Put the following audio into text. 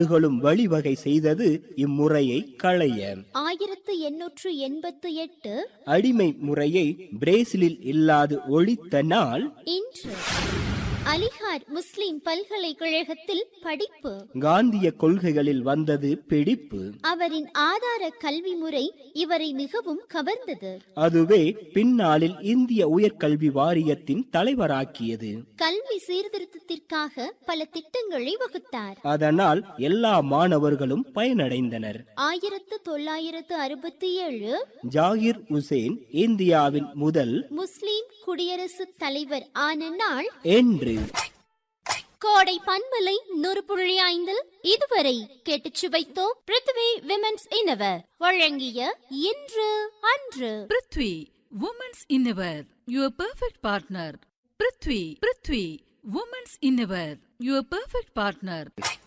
களும் வழிவகை செய்தது இம்முறையை களைய ஆயிரத்து எண்ணூற்று எண்பத்து எட்டு அடிமை முறையை பிரேசிலில் இல்லாது ஒழித்த நாள் இன்று அலிகார் முஸ்லிம் பல்கலைக்கழகத்தில் படிப்பு காந்திய கொள்கைகளில் வந்தது பிடிப்பு அவரின் ஆதார கல்வி முறை இவரை மிகவும் கவர்ந்தது அதுவே பின்னாளில் இந்திய உயர்கல்வி வாரியத்தின் தலைவராக்கியது கல்வி சீர்திருத்தத்திற்காக பல திட்டங்களை வகுத்தார் அதனால் எல்லா மாணவர்களும் பயனடைந்தனர் ஆயிரத்து தொள்ளாயிரத்து அறுபத்தி ஏழு ஜாகிர் உசேன் இந்தியாவின் முதல் முஸ்லிம் குடியரசுத் தலைவர் ஆன நாள் என்று கோடை பண்பலை நூறு புள்ளி ஐந்தில் இதுவரை கேட்டுச் சுவைத்தோம் பிருத்வி விமென்ஸ் இனவர் வழங்கிய இன்று அன்று prithvi women's innerwear your perfect partner prithvi prithvi women's innerwear your perfect partner